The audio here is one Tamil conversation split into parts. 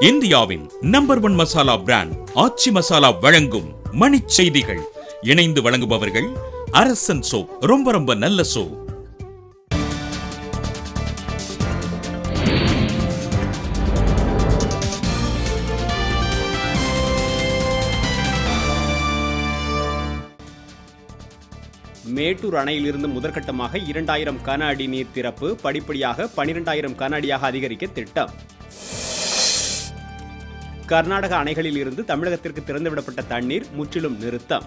இந்தியாவின் number one masala brand Aachi masala வழங்கும் மணிச் செய்திகள் இணைந்து வழங்குபவர்கள் அரசன் சோப் ரொம்ப ரொம்ப நல்ல சோப் மேட்டூர் அணையிலிருந்து முதற்கட்டமாக இரண்டாயிரம் கன அடி நீர் திறப்பு படிப்படியாக பனிரெண்டாயிரம் கன அடியாக அதிகரிக்க திட்டம் கர்நாடக அணைகளில் இருந்து தமிழகத்திற்கு திறந்துவிடப்பட்ட தண்ணீர் முற்றிலும் நிறுத்தம்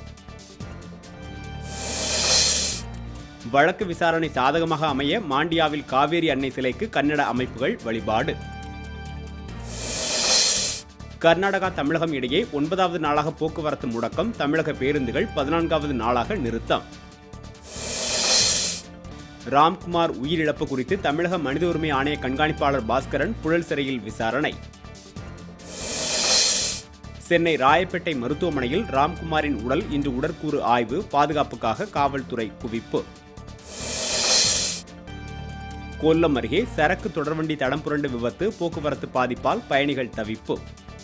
வழக்கு விசாரணை சாதகமாக அமைய மாண்டியாவில் காவேரி அன்னை சிலைக்கு கன்னட அமைப்புகள் வழிபாடு கர்நாடகா தமிழகம் இடையே ஒன்பதாவது நாளாக போக்குவரத்து முடக்கம் தமிழக பேருந்துகள் பதினான்காவது நாளாக நிறுத்தம் ராம்குமார் உயிரிழப்பு குறித்து தமிழக மனித உரிமை ஆணைய கண்காணிப்பாளர் பாஸ்கரன் புழல் சிறையில் விசாரணை சென்னை ராயப்பேட்டை மருத்துவமனையில் ராம்குமாரின் உடல் இன்று உடற்கூறு ஆய்வு பாதுகாப்புக்காக காவல்துறை குவிப்பு கொல்லம் அருகே சரக்கு தொடர்வண்டி தடம் புரண்டு விபத்து போக்குவரத்து பாதிப்பால் பயணிகள் தவிப்பு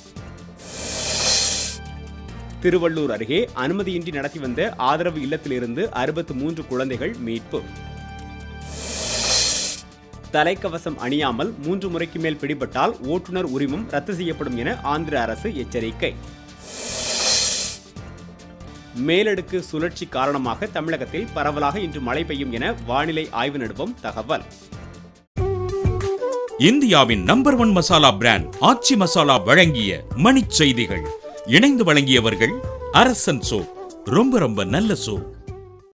திருவள்ளூர் அருகே அனுமதியின்றி நடத்தி வந்த ஆதரவு இல்லத்திலிருந்து அறுபத்து மூன்று குழந்தைகள் மீட்பு தலைக்கவசம் அணியாமல் மூன்று முறைக்கு மேல் பிடிபட்டால் ஓட்டுநர் உரிமம் ரத்து செய்யப்படும் என ஆந்திர அரசு எச்சரிக்கை மேலடுக்கு சுழற்சி காரணமாக தமிழகத்தில் பரவலாக இன்று மழை பெய்யும் என வானிலை ஆய்வு நிறுவனம் தகவல் இந்தியாவின் number one masala brand Aachi masala வழங்கிய மணிச் செய்திகள் இணைந்து வழங்கியவர்கள் அரசன் சோப் ரொம்ப ரொம்ப நல்ல சோப்